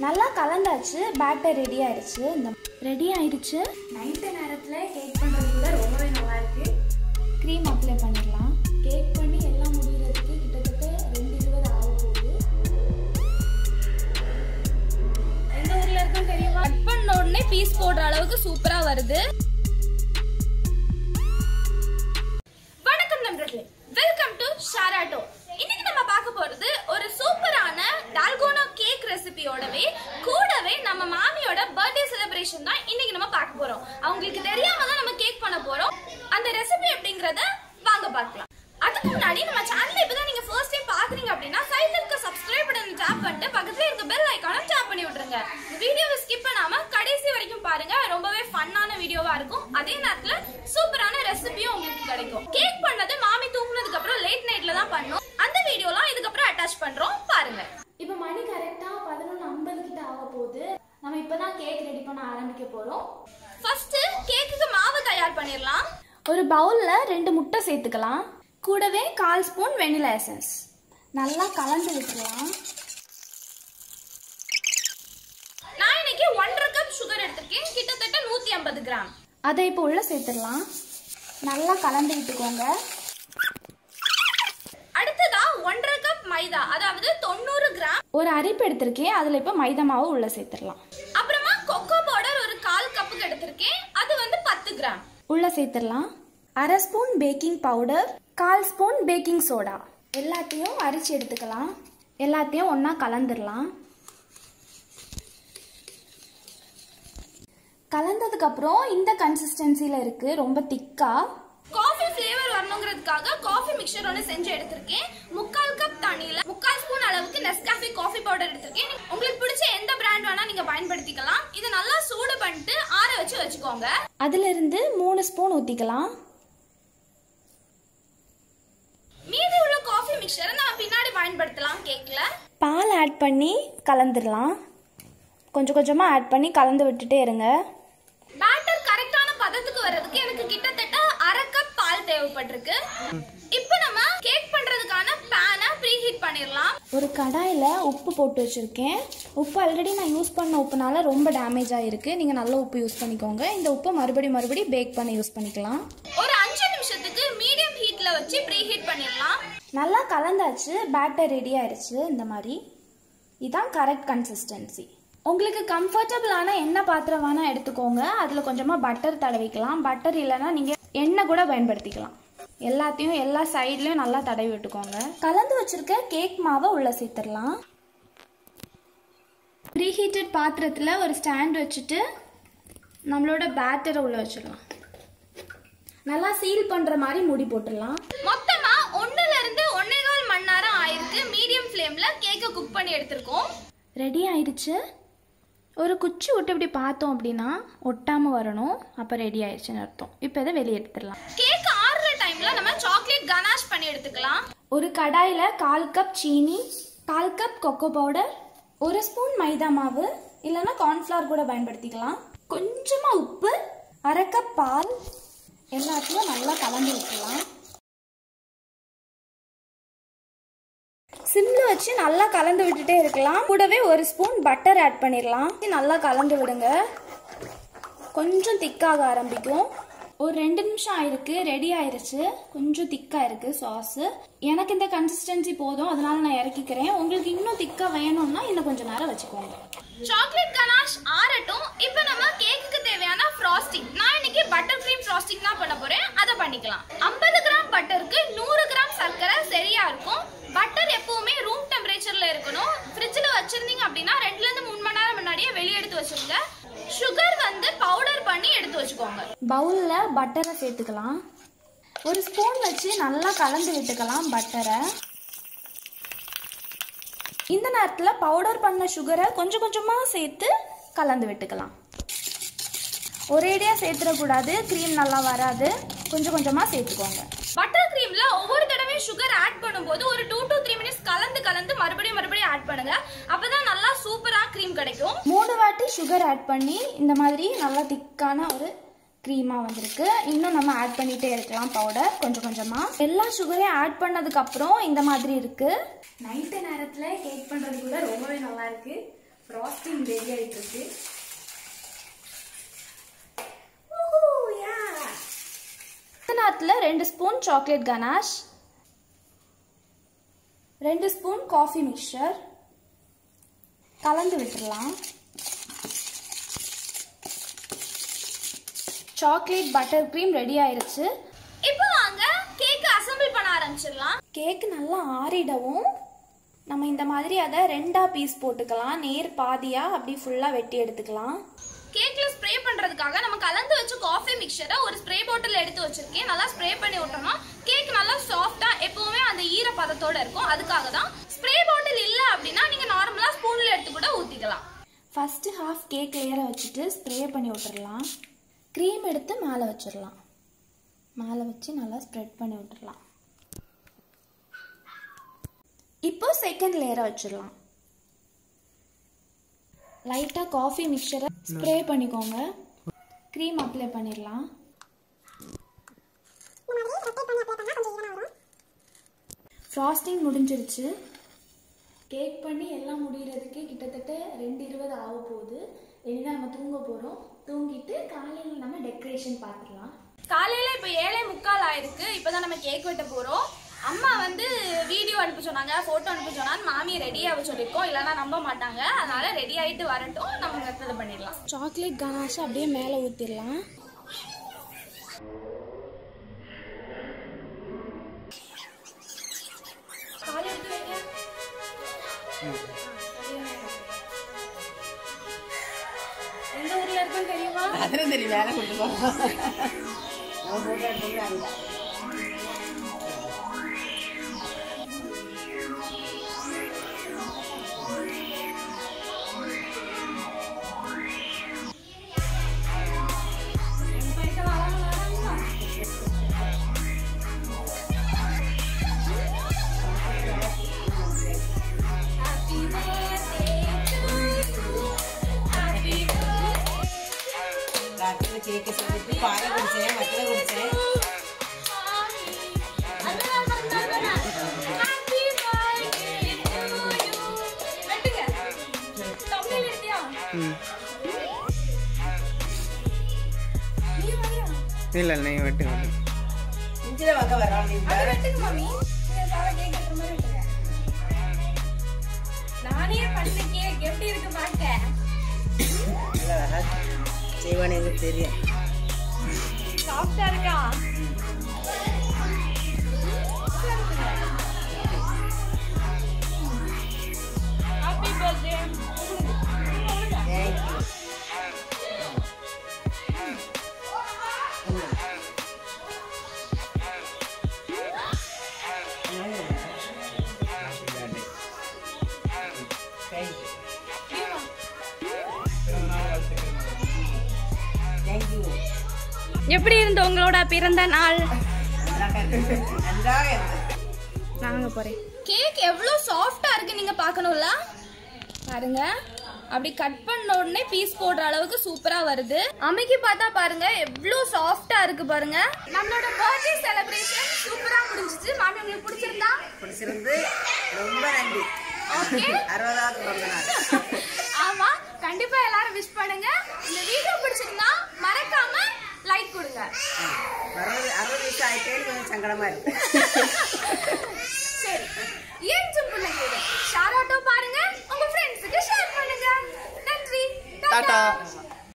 நல்லா கலந்தாச்சு batter ready ஆயிடுச்சு இந்த ரெடி ஆயிடுச்சு நைட்டு நேரத்தில் கேக் பண்ணுறதுக்குள்ள ரொம்பவே நல்லா இருக்கு க்ரீம் அப்ளை பண்ணிடலாம் கேக் பண்ணி எல்லாம் முடிகிறதுக்கு கிட்டத்தட்ட ரெண்டு இருபது ஆக போகுது எந்த ஊர்ல இருக்கும் தெரியுமா கட் பண்ண உடனே பீஸ் போடுற அளவுக்கு சூப்பரா வருது வணக்கம் நண்பர்களே வெல்கம் டு ஷாராட்டோ இன்னைக்கு நம்ம பார்க்க போறது ஒரு சூப்பரான டால்கோனோ கேக் ரெசிபியோடவே கூடவே நம்ம மாமியோட பர்த்டே செலிப்ரேஷன் தான் இன்னைக்கு நம்ம பார்க்க போறோம் அவங்களுக்கு தெரியாம தான் நம்ம கேக் பண்ண போறோம் அந்த ரெசிபி எப்படிங்கறத வாங்க பார்க்கலாம் அதுக்கு முன்னாடி நம்ம சேனல் இப்பதான் நீங்க ஃபர்ஸ்ட் டைம் பாக்குறீங்க அப்படின்னா சைடுல இருக்க சப்ஸ்கிரைப் பட்டனை டாப் பண்ணிட்டு பக்கத்துல இருக்க பெல் ஐகானை டாப் பண்ணி விட்டுருங்க வீடியோவை ஸ்கிப் பண்ணாம கடைசி வரைக்கும் பாருங்க ரொம்பவே ஃபன்னான வீடியோவா இருக்கும் அதே நேரத்துல சூப்பரான ரெசிபியும் உங்களுக்கு கிடைக்கும் கேக் பண்ணது மாமி தூங்குனதுக்கு அப்புறம் லேட் நைட்ல தான் பண்ணோம் அந்த வீடியோலாம் இதுக்கப்புறம் அட்டாச் பண்றோம் பாருங்க இப்போ மணி கரெக்டாக பதினொன்று ஐம்பது கிட்ட ஆக போகுது நம்ம இப்போ தான் கேக் ரெடி பண்ண ஆரம்பிக்க போகிறோம் ஃபர்ஸ்ட் கேக்குக்கு மாவு தயார் பண்ணிடலாம் ஒரு பவுலில் ரெண்டு முட்டை சேர்த்துக்கலாம் கூடவே கால் ஸ்பூன் வெனிலா எசன்ஸ் நல்லா கலந்து விட்டுறலாம் நான் இன்னைக்கு ஒன்றரை கப் சுகர் எடுத்திருக்கேன் கிட்டத்தட்ட நூத்தி ஐம்பது கிராம் அதை இப்போ உள்ள சேர்த்துடலாம் நல்லா கலந்து விட்டுக்கோங்க அடுத்ததா ஒன்றரை கப் மைதா அதாவது தொண்ணூறு கிராம் ஒரு அரிப்பு எடுத்திருக்கேன் அதில் இப்போ மைதா மாவு உள்ள சேர்த்துடலாம் அப்புறமா கொக்கோ பவுடர் ஒரு கால் கப்புக்கு எடுத்திருக்கேன் அது வந்து பத்து கிராம் உள்ள சேர்த்துடலாம் அரை ஸ்பூன் பேக்கிங் பவுடர் கால் ஸ்பூன் பேக்கிங் சோடா எல்லாத்தையும் அரிச்சு எடுத்துக்கலாம் எல்லாத்தையும் ஒன்றா கலந்துடலாம் கலந்ததுக்கப்புறம் இந்த கன்சிஸ்டன்சியில் இருக்குது ரொம்ப திக்காக காஃபி ஃப்ளேவர் வரணுங்கிறதுக்காக காஃபி மிக்சர் ஒன்று செஞ்சு எடுத்திருக்கேன் முக்கால் கப் தண்ணியில முக்கால் ஸ்பூன் அளவுக்கு நெஸ்காஃபி காஃபி பவுடர் எடுத்திருக்கேன் உங்களுக்கு பிடிச்ச எந்த பிராண்ட் வேணா நீங்க பயன்படுத்திக்கலாம் இதை நல்லா சூடு பண்ணிட்டு ஆற வச்சு வச்சுக்கோங்க அதிலிருந்து மூணு ஸ்பூன் ஊற்றிக்கலாம் மீதி உள்ள காஃபி மிக்சரை நம்ம பின்னாடி பயன்படுத்தலாம் கேக்ல பால் ஆட் பண்ணி கலந்துடலாம் கொஞ்சம் கொஞ்சமாக ஆட் பண்ணி கலந்து விட்டுட்டே இருங்க பேட்டர் கரெக்டான பதத்துக்கு வர்றதுக்கு எனக்கு கிட்டத்தட்ட அரை கப் பால் தேவைப்பட்டிருக்கு இப்போ நம்ம கேக் பண்றதுக்கான பேனை ப்ரீஹீட் பண்ணிடலாம் ஒரு கடாயில் உப்பு போட்டு வச்சுருக்கேன் உப்பு ஆல்ரெடி நான் யூஸ் பண்ண உப்புனால ரொம்ப டேமேஜ் ஆகிருக்கு நீங்கள் நல்ல உப்பு யூஸ் பண்ணிக்கோங்க இந்த உப்பை மறுபடி மறுபடி பேக் பண்ணி யூஸ் பண்ணிக்கலாம் ஒரு அஞ்சு நிமிஷத்துக்கு மீடியம் ஹீட்ல வச்சு ப்ரீஹீட் பண்ணிடலாம் நல்லா கலந்தாச்சு பேட்டர் ரெடி ஆயிடுச்சு இந்த மாதிரி இதான் கரெக்ட் கன்சிஸ்டன்சி உங்களுக்கு கம்ஃபர்டபுளான எண்ணெய் பாத்திரம் வேணால் எடுத்துக்கோங்க அதில் கொஞ்சமாக பட்டர் தடவிக்கலாம் பட்டர் இல்லைன்னா நீங்கள் எண்ணெய் கூட பயன்படுத்திக்கலாம் எல்லாத்தையும் எல்லா சைட்லையும் நல்லா தடவி விட்டுக்கோங்க கலந்து வச்சிருக்க கேக் மாவை உள்ளே சேர்த்துடலாம் ப்ரீஹீட்டட் பாத்திரத்தில் ஒரு ஸ்டாண்ட் வச்சுட்டு நம்மளோட பேட்டரை உள்ளே வச்சிடலாம் நல்லா சீல் பண்ணுற மாதிரி மூடி போட்டுடலாம் மொத்தமா ஒண்ணுல இருந்து ஒன்னே கால் மணி நேரம் ஆயிருக்கு மீடியம் ஃப்ளேம்ல கேக்க குக் பண்ணி எடுத்திருக்கோம் ரெடி ஆயிடுச்சு ஒரு குச்சி விட்டு இப்படி பார்த்தோம் அப்படின்னா ஒட்டாமல் வரணும் அப்போ ரெடி ஆயிடுச்சுன்னு அர்த்தம் இப்போ இதை வெளியே எடுத்துடலாம் கேக் ஆறுற டைம்ல நம்ம சாக்லேட் கனாஷ் பண்ணி எடுத்துக்கலாம் ஒரு கடாயில் கால் கப் சீனி கால் கப் கொக்கோ பவுடர் ஒரு ஸ்பூன் மைதா மாவு இல்லைன்னா கார்ன்ஃப்ளவர் கூட பயன்படுத்திக்கலாம் கொஞ்சமாக உப்பு அரை கப் பால் எல்லாத்தையும் நல்லா கலந்து விட்டுலாம் சிம்ல வச்சு நல்லா கலந்து விட்டுட்டே இருக்கலாம் கூடவே ஒரு ஸ்பூன் பட்டர் ஆட் பண்ணிடலாம் நல்லா கலந்து விடுங்க கொஞ்சம் திக்காக ஆரம்பிக்கும் ஒரு ரெண்டு நிமிஷம் ஆயிருக்கு ரெடி ஆயிருச்சு கொஞ்சம் திக்காக இருக்கு சாஸ் எனக்கு இந்த கன்சிஸ்டன்சி போதும் அதனால நான் இறக்கிக்கிறேன் உங்களுக்கு இன்னும் திக்கா வேணும்னா இன்னும் கொஞ்சம் நேரம் வச்சுக்கோங்க சாக்லேட் கனாஷ் ஆறட்டும் இப்போ நம்ம கேக்குக்கு தேவையான ஃப்ராஸ்டிங் நான் இன்னைக்கு பட்டர் க்ரீம் ஃப்ராஸ்டிங் தான் பண்ண போறேன் அதை பண்ணிக்கலாம் 50 கிராம் பட்டருக்கு நூறு கிராம் சர்க்கரை சரியா இருக்கும் பட்டர் எப்பவுமே ரூம் டெம்பரேச்சர்ல இருக்கணும் ஃப்ரிட்ஜில் வச்சிருந்தீங்க அப்படின்னா ரெண்டுல இருந்து மூணு மணி நேரம் முன்னாடியே வெளியே எடுத்து வச்சிருங்க சுகர் வந்து பவுடர் பண்ணி எடுத்து வச்சுக்கோங்க பவுலில் பட்டரை சேர்த்துக்கலாம் ஒரு ஸ்பூன் வச்சு நல்லா கலந்து விட்டுக்கலாம் பட்டரை இந்த நேரத்தில் பவுடர் பண்ண சுகரை கொஞ்சம் கொஞ்சமாக சேர்த்து கலந்து விட்டுக்கலாம் ஒரேடியாக சேர்த்துடக்கூடாது க்ரீம் நல்லா வராது கொஞ்சம் கொஞ்சமாக சேர்த்துக்கோங்க பட்டர் கிரீம்ல ஒவ்வொரு தடவையும் சுகர் ஆட் பண்ணும்போது ஒரு டூ to த்ரீ மினிட்ஸ் கலந்து கலந்து மறுபடியும் மறுபடியும் ஆட் பண்ணுங்க அப்பதான் நல்லா சூப்பரா க்ரீம் கிடைக்கும் மூணு வாட்டி சுகர் ஆட் பண்ணி இந்த மாதிரி நல்லா திக்கான ஒரு க்ரீமாக வந்திருக்கு இன்னும் நம்ம ஆட் பண்ணிகிட்டே இருக்கலாம் பவுடர் கொஞ்சம் கொஞ்சமாக எல்லா சுகரையும் ஆட் பண்ணதுக்கப்புறம் இந்த மாதிரி இருக்குது நைட்டு நேரத்தில் கேக் பண்ணுறதுக்குள்ள ரொம்பவே நல்லா இருக்கு ஃப்ராஸ்டிங் ரெடி ஆயிட்டு இருக்கு நேரத்தில் ரெண்டு ஸ்பூன் சாக்லேட் கனாஷ் ரெண்டு ஸ்பூன் காஃபி மிக்சர் கலந்து விட்டுறலாம் சாக்லேட் பட்டர் க்ரீம் ரெடி ஆயிருச்சு இப்போ வாங்க கேக் அசெம்பிள் பண்ண ஆரம்பிச்சிடலாம் கேக் நல்லா ஆறிடவும் நம்ம இந்த மாதிரி அதை ரெண்டா பீஸ் போட்டுக்கலாம் நேர் பாதியா அப்படி ஃபுல்லா வெட்டி எடுத்துக்கலாம் கேக்ல ஸ்ப்ரே பண்றதுக்காக நம்ம கலந்து வச்ச காஃபி மிக்சரை ஒரு ஸ்ப்ரே பாட்டில் எடுத்து வச்சிருக்கேன் நல்லா ஸ்ப்ரே பண்ணி விட்டோம்னா கேக் நல்லா சாஃப்டா எப்பவுமே அந்த ஈரப்பதத்தோட இருக்கும் அதுக்காக தான் ஸ்ப்ரே பாட்டில் இல்ல அப்படின்னா நீங்க நார்மலா ஸ்பூன்ல எடுத்து கூட ஊத்திக்கலாம் ஃபர்ஸ்ட் ஹாஃப் கேக் லேயரை வச்சுட்டு ஸ்ப்ரே பண்ணி விட்டுறலாம் க்ரீம் எடுத்து மேலே வச்சிடலாம் மேலே வச்சு நல்லா ஸ்ப்ரெட் பண்ணி விட்டுறலாம் இப்போ செகண்ட் லேயரை வச்சிடலாம் லைட்டாக காஃபி மிக்சரை ஸ்ப்ரே பண்ணிக்கோங்க க்ரீம் அப்ளை பண்ணிடலாம் ஃப்ராஸ்டிங் முடிஞ்சிருச்சு கேக் பண்ணி எல்லாம் முடிகிறதுக்கு கிட்டத்தட்ட ரெண்டு இருபது ஆக போகுது இனிதான் நம்ம தூங்க போகிறோம் தூங்கிட்டு காலையில் நம்ம டெக்கரேஷன் பார்த்துடலாம் காலையில இப்ப ஏழே முக்கால் ஆயிருக்கு இப்பதான் நம்ம கேக் வெட்ட போறோம் அம்மா வந்து வீடியோ அனுப்ப சொன்னாங்க போட்டோ அனுப்ப சொன்னாங்க மாமியை ரெடி ஆக சொல்லியிருக்கோம் இல்லைன்னா நம்ப மாட்டாங்க அதனால ரெடி ஆயிட்டு வரட்டும் நம்ம மெத்தட் பண்ணிடலாம் சாக்லேட் கனாஷை அப்படியே மேலே ஊற்றிடலாம் கால் எடுத்து வைங்க எந்த ஊர்ல இருக்குன்னு தெரியுமா அதில் தெரியும் வேலை கொண்டு போகிறோம் அவன் போட்டோ எடுத்து அங்கே ராத்திரியில் கேக்கு செஞ்சுட்டு பாலை குடித்தேன் மத்தலை குடித்தேன் இல்லை நீங்கள் வெட்டு வெட்டு இஞ்சில் வாங்க வரோம் நானே பண்ண கேக் எப்படி இருக்கு பார்க்க நல்லா வராது செய்வானே எனக்கு தெரியும் சாஃப்டா இருக்கா happy birthday thank you thank you thank you எப்படி இருந்த உங்களோட பிறந்த நாள் நன்றாக இருந்தது நன்றாக இருந்தது நாங்க போகிறேன் கேக் எவ்வளோ சாஃப்டா இருக்கு நீங்க பார்க்கணும்ல பாருங்க அப்படி கட் பண்ண உடனே பீஸ் போடுற அளவுக்கு சூப்பரா வருது அமைக்கி பார்த்தா பாருங்க எவ்வளோ சாஃப்டா இருக்கு பாருங்க நம்மளோட பர்த்டே செலிப்ரேஷன் சூப்பரா முடிஞ்சிச்சு மாமி உங்களுக்கு பிடிச்சிருந்தா பிடிச்சிருந்து ரொம்ப நன்றி ஓகே அறுபதாவது பிறந்த நாள் ஆமா கண்டிப்பா எல்லாரும் விஷ் பண்ணுங்க இந்த வீடியோ பிடிச்சிருந்தா மறக்காம லைக் கொடுங்க அறுபது அறுபது வயசு ஆயிட்டேன்னு கொஞ்சம் சங்கடமா இருக்கு சரி ஏன் பிள்ளைங்க ஷேர் ஆட்டோ பாருங்க உங்க ஃப்ரெண்ட்ஸுக்கு ஷேர் பண்ணுங்க நன்றி டாடா